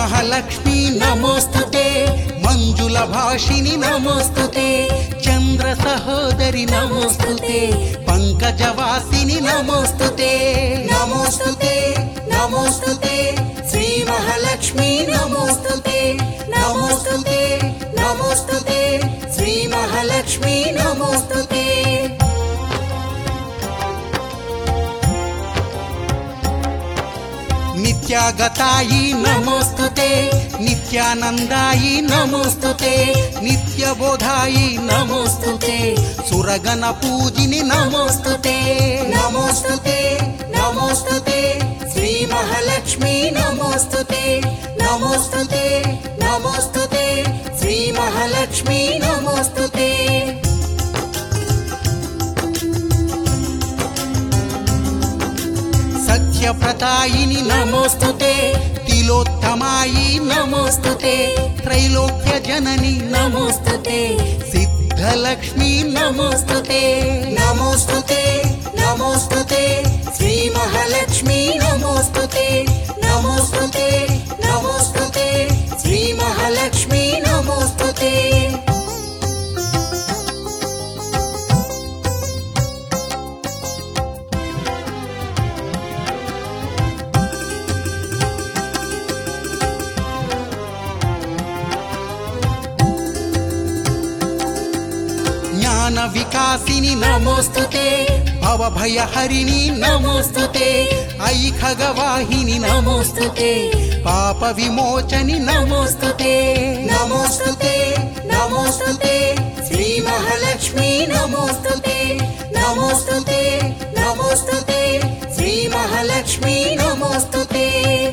మహాలక్ష్మి నమోస్తుతే మంజుల భాషిని నమోస్తుతే చంద్ర సహోదరి నమోస్తుతే పంకజవాసిని నమోస్తుతే నమోస్తుతే నమోస్తుతే శ్రీ మహాలక్ష్మి నమోస్తుతే నమోస్తుతే నమోస్తుతే శ్రీ మహాలక్ష్మి నమోస్తుతే నిత్యాగతాయి నమోస్తుతే నిత్యానందాయి నమోస్తుతే నిత్యబోధాయి నమోస్తుతే సురగణ పూజిని నమోస్తుతే నమోస్తుతే నమోస్తుతే శ్రీ మహాలక్ష్మి నమోస్తుతే నమోస్తుతే నమోస్తుతే శ్రీ మహాలక్ష్మి నమోస్తుతే సత్యప్రతాయిని నమోస్తుతే తిలోత్తమాయి నమోస్తుతే త్రైలోక్య జనని నమోస్తుతే సిద్ధలక్ష్మి నమోస్తుతే నమోస్తుతే నమోస్తుతే శ్రీ మహాలక్ష్మి నమోస్తుతే నమోస్తుతే నమోస్తుతే శ్రీ మహాలక్ష్మి నమోస్తుతే జ్ఞాన వికాసిని నమోస్తుతే భవభయహరిణి నమోస్తుతే ఐఖగవాహిని నమోస్తుతే పాప విమోచని నమోస్తుతే నమోస్తుతే నమోస్తుతే శ్రీ మహాలక్ష్మి నమోస్తుతే నమోస్తుతే నమోస్తుతే శ్రీ మహాలక్ష్మి నమోస్తుతే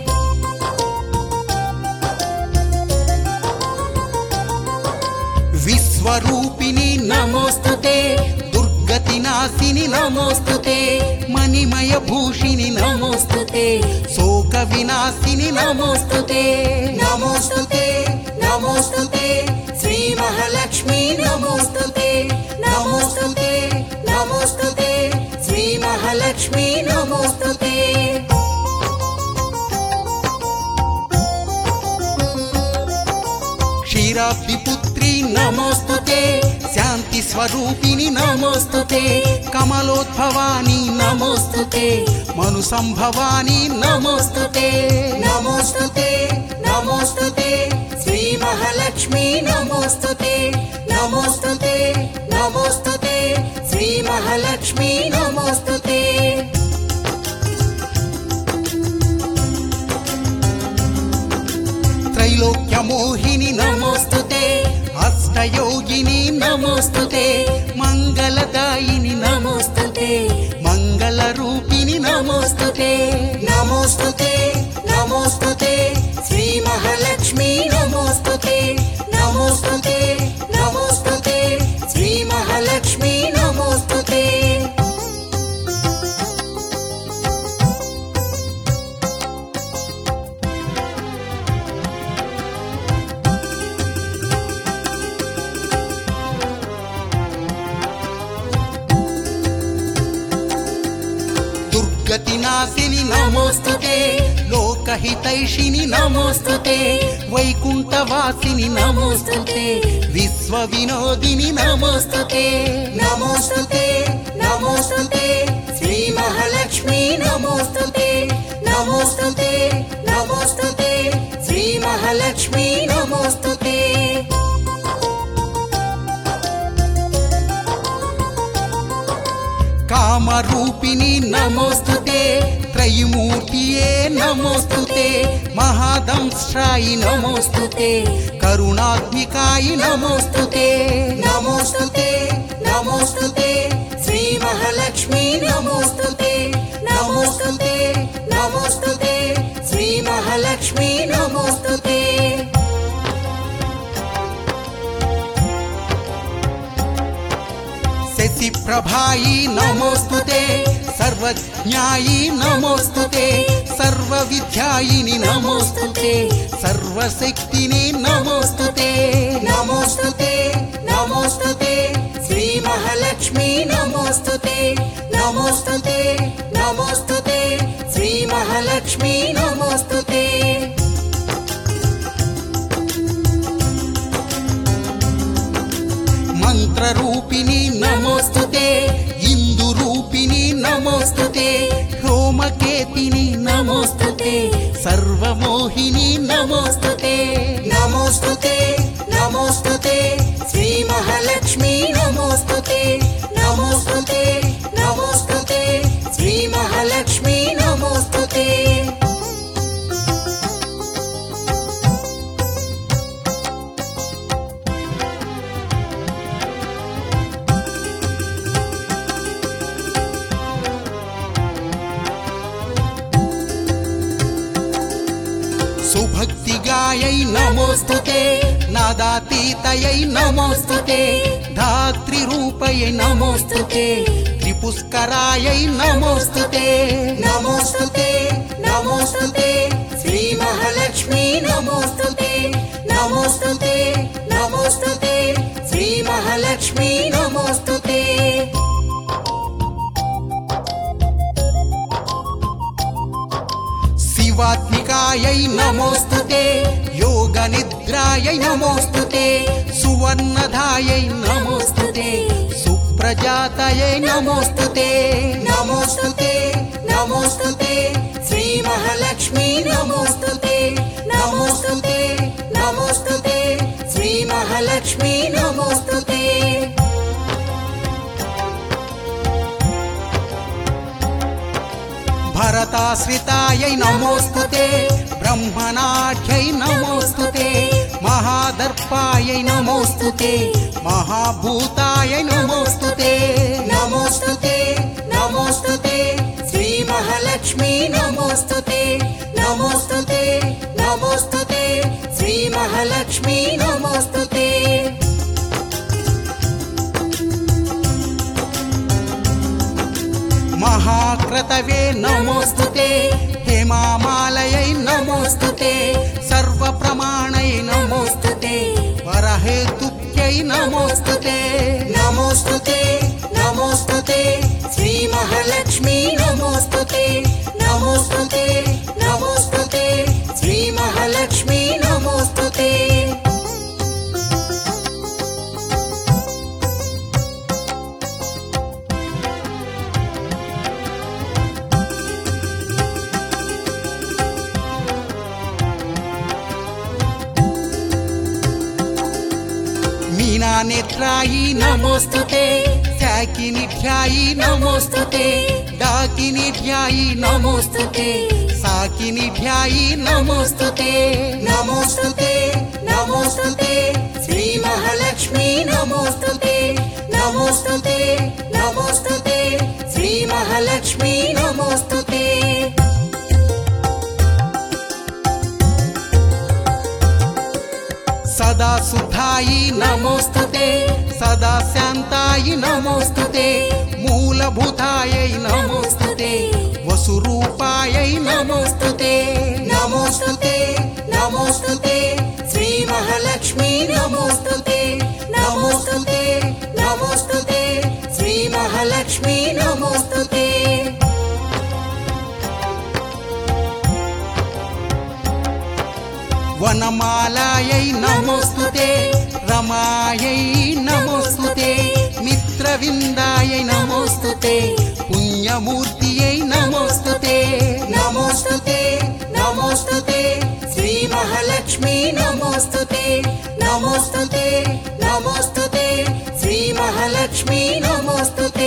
విశ్వరూపిణి నమోస్తుతే దుర్గతి నాశిని నమోస్తుతే మణిమయ భూషిణి నమోస్తుతే శోక వినాశిని నమోస్తుతే నమోస్తుతే నమోస్తుతే శ్రీ మహాలక్ష్మి నమోస్తుతే నమోస్తుతే నమోస్తుతే శ్రీ మహాలక్ష్మి నమోస్తుతే క్షీరాబ్ది పుత్రి నమోస్తుతే శాంతి స్వరూపిణి నమోస్తుతే కమలోద్భవాని నమోస్తుతే మను సంభవాని నమోస్తుతే నమోస్తుతే నమోస్తుతే శ్రీ మహాలక్ష్మి నమోస్తుతే నమోస్తుతే నమోస్తుతే శ్రీ మహాలక్ష్మి నమోస్తుతే త్రైలోక్య మోహిని నమోస్తుతే అష్టయోగిని నమోస్తుతే మంగళదాయిని నమోస్తుతే మంగళ రూపిణి నమోస్తుతే నమోస్తుతే నమోస్తుతే శ్రీ మహాలక్ష్మి నమోస్తుతే నమోస్తుతే నమోస్తుతే శ్రీ మహాలక్ష్మి నమోస్తుతే దుర్గతి నాశిని నమోస్తుతే లోకహితైషిని నమోస్తుతే వైకుంఠవాసిని నమోస్తుతే విశ్వ వినోదిని నమోస్తుతే నమోస్తుతే నమోస్తుతే శ్రీ మహాలక్ష్మి నమోస్తుతే నమోస్తుతే నమోస్తుతే శ్రీ మహాలక్ష్మి నమోస్తుతే కామరూపిణి నమోస్తుతే త్రయమూర్తియే నమోస్తుతే మహాదంశ్రాయి నమోస్తుతే కరుణాత్మికాయి నమోస్తుతే నమోస్తుతే నమోస్తుతే శ్రీ మహాలక్ష్మి నమోస్తుతే నమోస్తుతే నమోస్తుతే శ్రీ మహాలక్ష్మి నమోస్తుతే శశి ప్రభాయి నమోస్తుతే సర్వజ్ఞాయి నమోస్తుతే సర్వ విద్యాయిని నమోస్తుతే సర్వశక్తిని నమోస్తుతే నమోస్తుతే నమోస్తుతే శ్రీ మహాలక్ష్మి నమోస్తుతే నమోస్తుతే నమోస్తుతే శ్రీ మహాలక్ష్మి నమోస్తుతే మంత్రరూపిణి నమోస్తుతే ఇందు రూపిణి నమోస్తుతే రోమకేతిని నమోస్తుతే సర్వమోహిని నమోస్తుతే నమోస్తుతే నమోస్తుతే శ్రీ మహాలక్ష్మి నమోస్తుతే నమోస్తుతే నమోస్తుతే శ్రీ మహాలక్ష్మి నమోస్తుతే సుభక్తిగాయై నమోస్తుతే నాదాతీతయై నమోస్తుతే ధాత్రి రూపయై నమోస్తుతే త్రిపుష్కరాయై నమోస్తుతే నమోస్తుతే నమోస్తుతే శ్రీ మహాలక్ష్మి నమోస్తుతే నమోస్తుతే నమోస్తుతే శ్రీ మహాలక్ష్మి నమోస్తుతే శివాత్మికాయై నమోస్తుతే యోగ నిద్రాయై నమోస్తుతే సువర్ణధాయై నమోస్తుతే సుప్రజాతయై నమోస్తుతే నమోస్తుతే నమోస్తుతే శ్రీ మహాలక్ష్మి నమోస్తుతే నమోస్తుతే నమోస్తుతే శ్రీ మహాలక్ష్మి నమోస్తుతే భరతాశ్రితాయై నమోస్తుతే బ్రహ్మణాఢ్యై నమోస్తుతే మహాదర్పాయై నమోస్తుతే మహాభూతాయై నమోస్తుతే నమోస్తుతే నమోస్తుతే శ్రీ మహాలక్ష్మి నమోస్తుతే నమోస్తుతే నమోస్తుతే శ్రీ మహాలక్ష్మి నమోస్తుతే మహాక్రతవే నమోస్తుతే హేమామాలయై నమోస్తుతే సర్వప్రమాణై నమోస్తుతే వరహేతుక్యై నమోస్తుతే నమోస్తుతే నమోస్తుతే శ్రీ మహాలక్ష్మి నమోస్తుతే నమోస్తుతే నమోస్తుతే శ్రీ మహాలక్ష్మి నమోస్తుతే మీనానేత్రాయి నమోస్తుతే శాకినిధ్యాయి నమోస్తుతే డాకినిధ్యాయి నమోస్తుతే సాకినిధ్యాయి నమోస్తుతే నమోస్తుతే నమోస్తుతే శ్రీ మహాలక్ష్మి నమోస్తుతే నమోస్తుతే నమోస్తుతే శ్రీ మహాలక్ష్మి నమోస్తుతే సదా శుద్ధాయి నమోస్తుతే సదా శాంతాయి నమోస్తుతే మూలభూతాయై నమోస్తుతే వసురూపాయై నమోస్తుతే నమోస్తుతే నమోస్తుతే శ్రీ మహాలక్ష్మి నమోస్తుతే నమోస్తుతే నమోస్తుతే శ్రీ మహాలక్ష్మి నమోస్తుతే వనమాలాయై నమోస్తుతే రమాయై నమోస్తుతే మిత్రవిందాయై నమోస్తుతే పుణ్యమూర్తియై నమోస్తుతే నమోస్తుతే నమోస్తుతే శ్రీ మహాలక్ష్మి నమోస్తుతే నమోస్తుతే నమోస్తుతే శ్రీ మహాలక్ష్మి నమోస్తుతే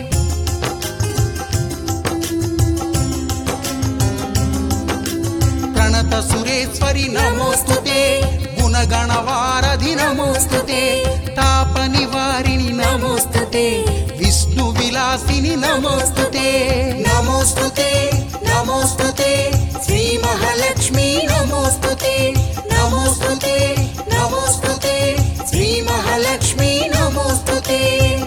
ప్రణత సురేశ్వరి నమోస్తుతే గుణగణవారధి నమోస్తుతే తాప నివారిణి నమోస్తుతే విష్ణు విలాసిని నమోస్తుతే నమోస్తుతే నమోస్తుతే శ్రీ మహాలక్ష్మి నమోస్తుతే నమోస్తుతే నమోస్తుతే శ్రీ మహాలక్ష్మి నమోస్తుతే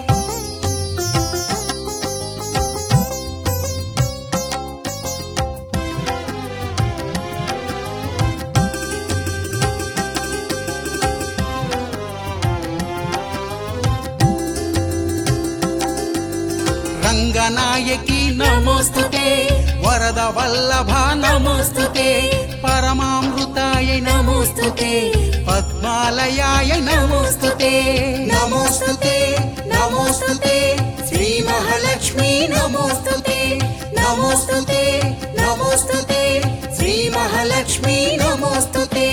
రంగనాయకి నమోస్తుతే వరద వల్లభ నమోస్తుతే పరమామృత పద్మాయై నమోస్తుతే పద్మాలయాయ నమోస్తుతే నమోస్తుతే నమోస్తుతే శ్రీ మహాలక్ష్మి నమోస్తుతే నమోస్తుతే నమోస్తుతే శ్రీ మహాలక్ష్మి నమోస్తుతే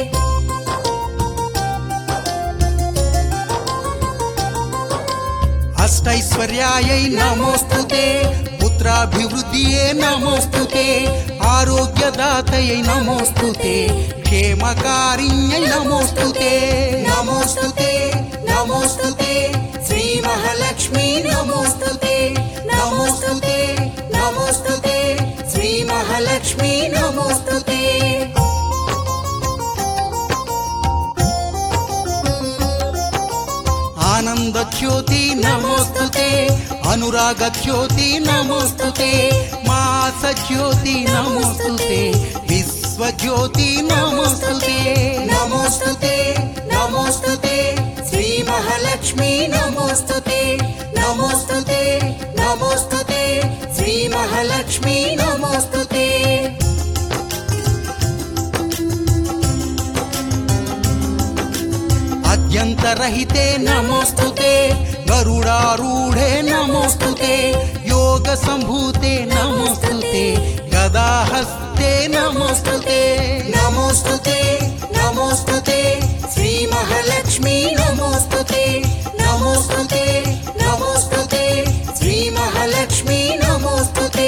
అష్టైశ్వర్యాయై నమోస్తుతే పుత్రాభివృద్ధియే నమోస్తుతే ఆరోగ్యదాతయై నమోస్తుతే క్షేమకారిణ్యై నమోస్తుతే నమోస్తుతే నమోస్తుతే శ్రీ మహాలక్ష్మి నమోస్తుతే నమోస్తుతే నమోస్తుతే శ్రీ మహాలక్ష్మి నమోస్తుతే ఆనందజ్యోతి నమోస్తుతే అనురాగజ్యోతి నమోస్తుతే మాసజ్యోతి నమోస్తుతే విశ్వజ్యోతి నమోస్తుతే నమోస్తుతే నమోస్తుతే శ్రీ మహాలక్ష్మి నమోస్తుతే నమోస్తుతే నమోస్తుతే శ్రీ మహాలక్ష్మి నమోస్తుతే అద్యంతరహితే నమోస్తుతే గరుడారూఢే నమోస్తుతే యోగ సంభూతే నమోస్తుతే గదాహస్తే నమోస్తుతే నమోస్తుతే నమోస్తుతే శ్రీ మహాలక్ష్మి నమోస్తుతే నమోస్తుతే నమోస్తుతే శ్రీ మహాలక్ష్మి నమోస్తుతే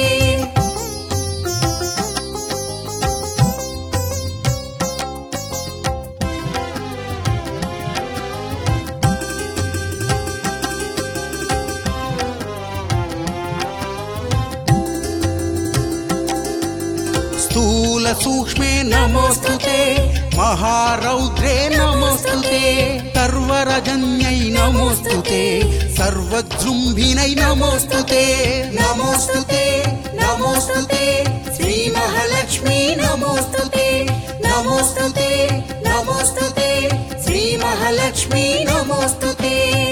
స్థూల సూక్ష్మే నమోస్తుతే మహారౌద్రే నమోస్తుతే సర్వరజన్యై నమోస్తుతే సర్వజృంభినై నమోస్తుతే నమోస్తుతే నమోస్తుతే శ్రీ మహాలక్ష్మి నమోస్తుతే నమోస్తుతే నమోస్తుతే శ్రీ మహాలక్ష్మి నమోస్తుతే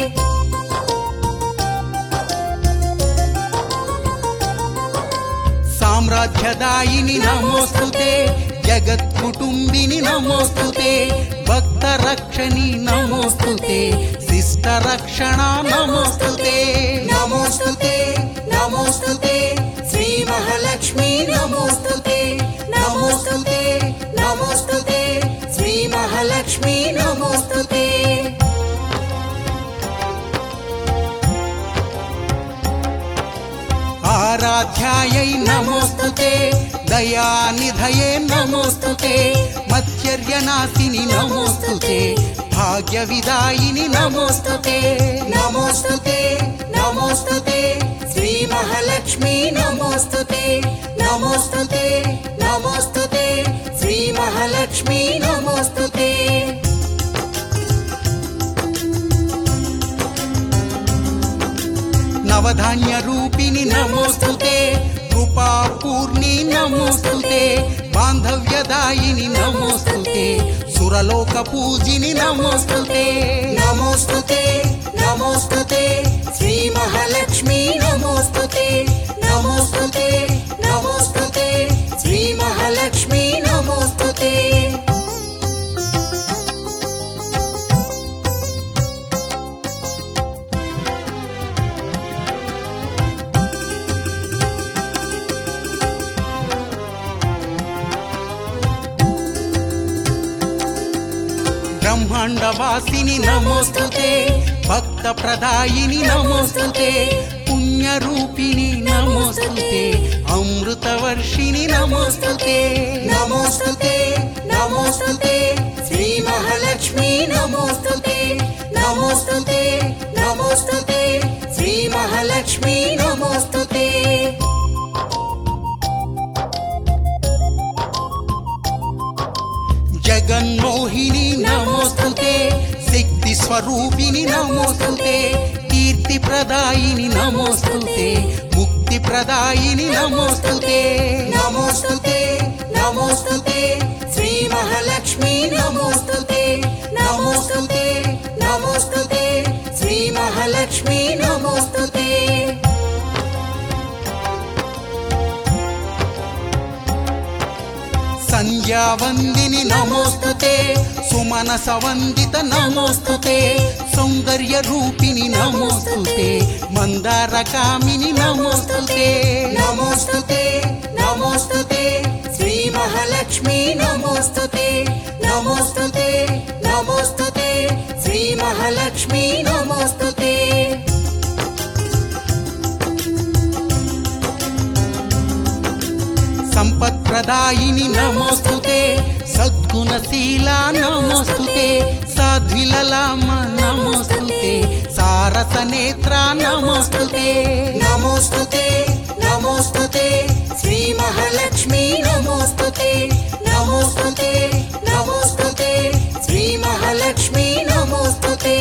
సామ్రాజ్యదాయిని నమోస్తుతే జగత్కుటుంబిని నమోస్తుతే భక్త రక్షణి నమోస్తుతే శిష్ట రక్షణ నమోస్తుతే నమోస్తుతే నమోస్తుతే శ్రీ మహాలక్ష్మి నమోస్తుతే నమోస్తుతే నమోస్తుతే శ్రీ మహాలక్ష్మి నమోస్తుతే ఆరాధ్యాయై నమోస్తుతే దయానిధయే నమోస్తుతే మత్సర్యనాశిని నమోస్తుతే భాగ్య విదాయిని నమోస్తుతే నమోస్తుతే నమోస్తుతే శ్రీ మహాలక్ష్మి నమోస్తుతే నమోస్తుతే నమోస్తుతే శ్రీ మహాలక్ష్మి నమోస్తుతే నవధాన్య రూపిణి నమోస్తుతే కృపా పూర్ణి నమోస్తుతే బాంధవ్యదాయిని నమోస్తుతే సురలోక పూజిని నమోస్తుతే నమోస్తుతే నమోస్తుతే శ్రీ మహాలక్ష్మి నమోస్తుతే నమోస్తుతే నమోస్తుతే శ్రీ మహాలక్ష్మి నమోస్తుతే బ్రహ్మాండవాసిని నమోస్తుతే భక్త ప్రదాయిని నమోస్తుతే పుణ్యరూపిణి నమోస్తుతే అమృతవర్షిణి నమోస్తుతే నమోస్తుతే నమోస్తుతే శ్రీ మహాలక్ష్మి నమోస్తుతే నమోస్తుతే నమోస్తుతే శ్రీ మహాలక్ష్మి నమోస్తుతే జగన్మోహిని నమోస్తుతే శక్తి స్వరూపిణి నమోస్తుతే కీర్తి ప్రదాయిని నమోస్తుతే ముక్తి ప్రదాయిని నమోస్తుతే నమోస్తుతే నమోస్తుతే శ్రీ మహాలక్ష్మి నమోస్తుతే నమోస్తుతే నమోస్తుతే శ్రీ మహాలక్ష్మి నమోస్తుతే సంజ సంధ్యావందిని నమోస్తుతే సుమన సవందిత నమోస్తుతే సౌందర్య రూపిణి నమోస్తుతే మందార కామిని నమోస్తుతే నమోస్తుతే నమోస్తుతే శ్రీ మహాలక్ష్మి నమోస్తుతే నమోస్తుతే నమోస్తుతే శ్రీ మహాలక్ష్మి నమోస్తుతే సంపత్ప్రదాయిని నమోస్తుతే సద్గుణశీల నమోస్తుతే సాధ్విలలామ నమోస్తుతే సారస నేత్ర నమోస్తుతే నమోస్తుతే నమోస్తుతే శ్రీ మహాలక్ష్మి నమోస్తుతే నమోస్తుతే నమోస్తుతే శ్రీ మహాలక్ష్మి నమోస్తుతే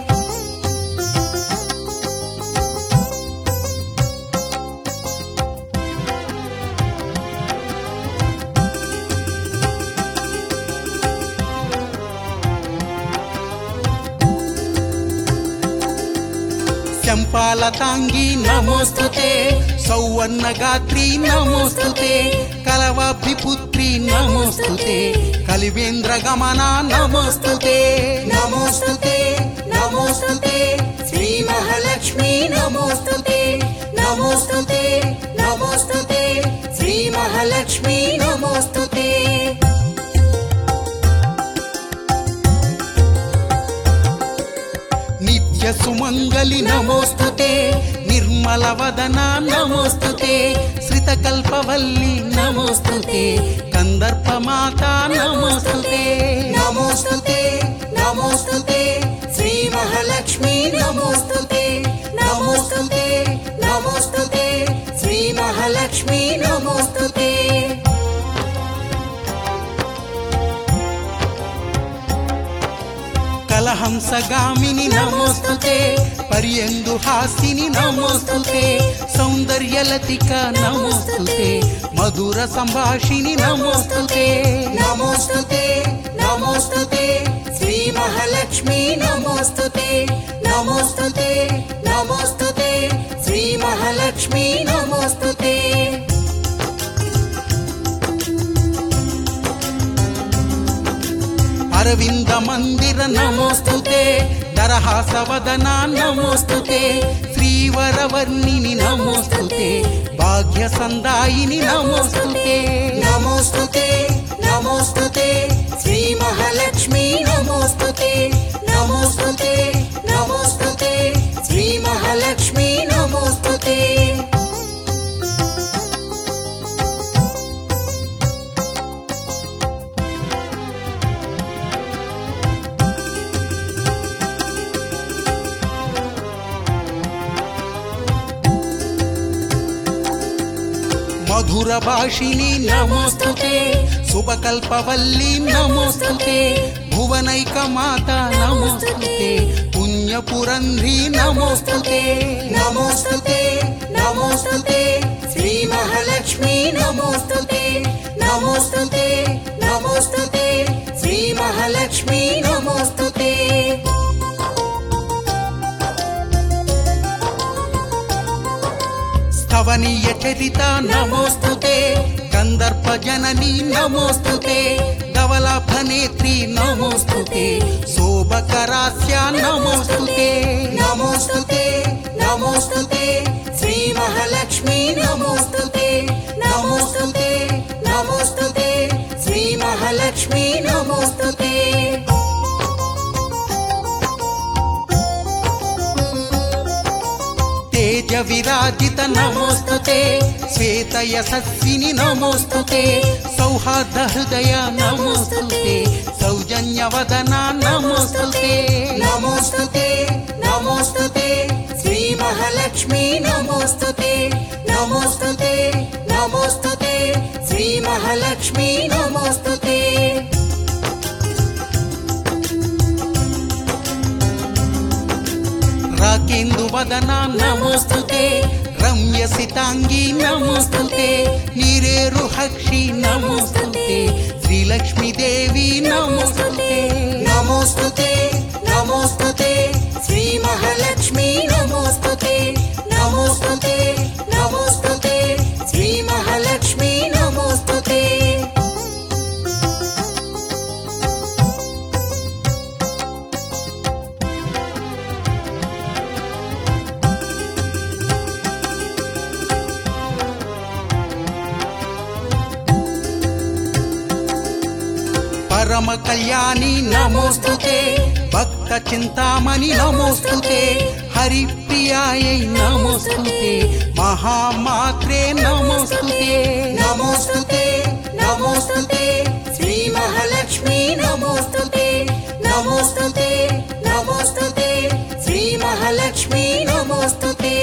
శంపాలతాంగి నమోస్తుతే సౌవర్ణగాత్రి నమోస్తుతే కలవాభిపుత్రి నమోస్తుతే కలివేంద్ర గమన నమోస్తుతే నమోస్తుతే నమోస్తుతే శ్రీ మహాలక్ష్మి నమోస్తుతే నమోస్తుతే నమోస్తుతే శ్రీ మహాలక్ష్మి నమోస్తుతే నిత్య సుమంగళి నమోస్తుతే నిర్మల వదన నమోస్తుతే శ్రితకల్పవల్లి నమోస్తుతే కందర్ప మాత నమోస్తుతే నమోస్తుతే నమోస్తుతే శ్రీ మహాలక్ష్మి నమోస్తుతే నమోస్తుతే నమోస్తుతే శ్రీ మహాలక్ష్మి నమోస్తుతే కలహంసగామిని నమోస్తుతే పర్యందు హాసిని నమోస్తుతే సౌందర్యలతిక నమోస్తుతే మధుర సంభాషిని నమోస్తుతే నమోస్తుతే నమోస్తుతే శ్రీ మహాలక్ష్మి నమోస్తుతే నమోస్తుతే నమోస్తుతే శ్రీ మహాలక్ష్మి నమోస్తుతే అరవింద మందిర నమోస్తుతే దరహాసవదన నమోస్తుతే శ్రీవరవర్ణిని నమోస్తుతే భాగ్య సందాయిని నమోస్తుతే నమోస్తుతే నమోస్తుతే శ్రీ మహాలక్ష్మి నమోస్తుతే నమోస్తుతే నమోస్తుతే శ్రీ మహాలక్ష్మి నమోస్తుతే మధుర భాషిని నమోస్తుతే శుభకల్పవల్లి నమోస్తుతే భువనైక మాత నమోస్తుతే పుణ్యపురంధ్రి నమోస్తుతే నమోస్తుతే నమోస్తుతే శ్రీ మహాలక్ష్మి నమోస్తుతే నమోస్తుతే నమోస్తుతే శ్రీ మహాలక్ష్మి నమోస్తుతే స్థవనీయ చరిత నమోస్తుతే కందర్ప జనని నమోస్తుతే ధవలాభనేత్రి నమోస్తుతే శోభకరాస్య నమోస్తుతే నమోస్తుతే నమోస్తుతే శ్రీ మహాలక్ష్మి నమోస్తుతే నమోస్తుతే నమోస్తుతే శ్రీ మహాలక్ష్మి నమోస్తుతే తేజ విరాజిత నమోస్తుతే శ్వేత యశస్విని నమోస్తుతే సౌహార్ద హృదయ నమోస్తుతే సౌజన్యవదన నమోస్తుతే నమోస్తుతే నమోస్తుతే శ్రీ మహాలక్ష్మి నమోస్తుతే నమోస్తుతే నమోస్తుతే శ్రీ మహాలక్ష్మి నమోస్తుతే రాకేందు వదన నమోస్తుతే రమ్య సితాంగి నమోస్తుతే నీరేరు హక్షి నమోస్తుతే శ్రీలక్ష్మీదేవి నమోస్తుతే నమోస్తుతే నమోస్తుతే శ్రీ మహాలక్ష్మి నమోస్తుతే నమోస్తుతే నమోస్తుతే శ్రీ మహాలక్ష్మి నమోస్తుతే పరమ కళ్యాణి నమోస్తుతే భక్త చింతామణి నమోస్తుతే హరిప్రియాయై నమోస్తుతే మహామాత్రే నమోస్తుతే నమోస్తుతే నమోస్తుతే శ్రీ మహాలక్ష్మి నమోస్తుతే నమోస్తుతే నమోస్తుతే శ్రీ మహాలక్ష్మి నమోస్తుతే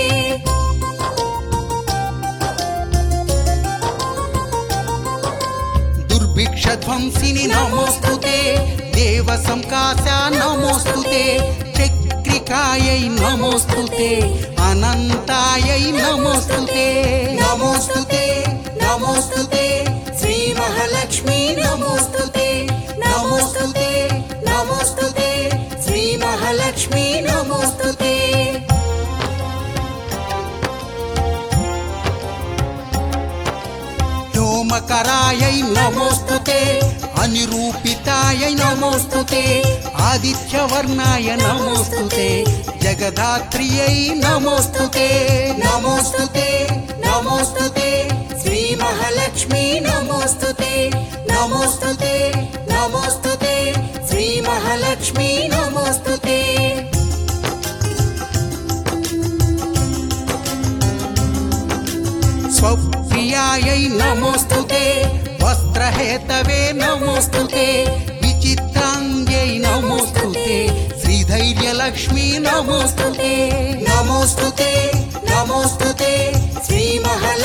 దుర్భిక్ష ధ్వంసిని నమోస్తుతే దేవ సంకాశ నమోస్తుతే చక్రికాయై నమోస్తుతే అనంతాయై నమోస్తుతే నమోస్తుతే నమోస్తుతే శ్రీ మహాలక్ష్మి నమోస్తుతే నమోస్తుతే నమోస్తుతే శ్రీ మహాలక్ష్మి నమోస్తుతే వ్యోమకరాయై నమోస్తుతే అనిరూపితాయై నమోస్తుతే ఆదిత్యవర్ణాయ నమోస్తుతే జగదాత్రియై నమోస్తుతే నమోస్తుతే నమోస్తుతే శ్రీ మహాలక్ష్మి నమోస్తుతే నమోస్తుతే నమోస్తుతే శ్రీ మహాలక్ష్మి నమోస్తుతే స్వప్రియాయై నమోస్తుతే వస్త్రహేతవే నమోస్తుతే విచిత్రాంగ్యై నమోస్తుతే శ్రీధైర్యలక్ష్మీ నమోస్తుతే నమోస్తుతే నమోస్తుతే శ్రీ మహాలక్ష్మి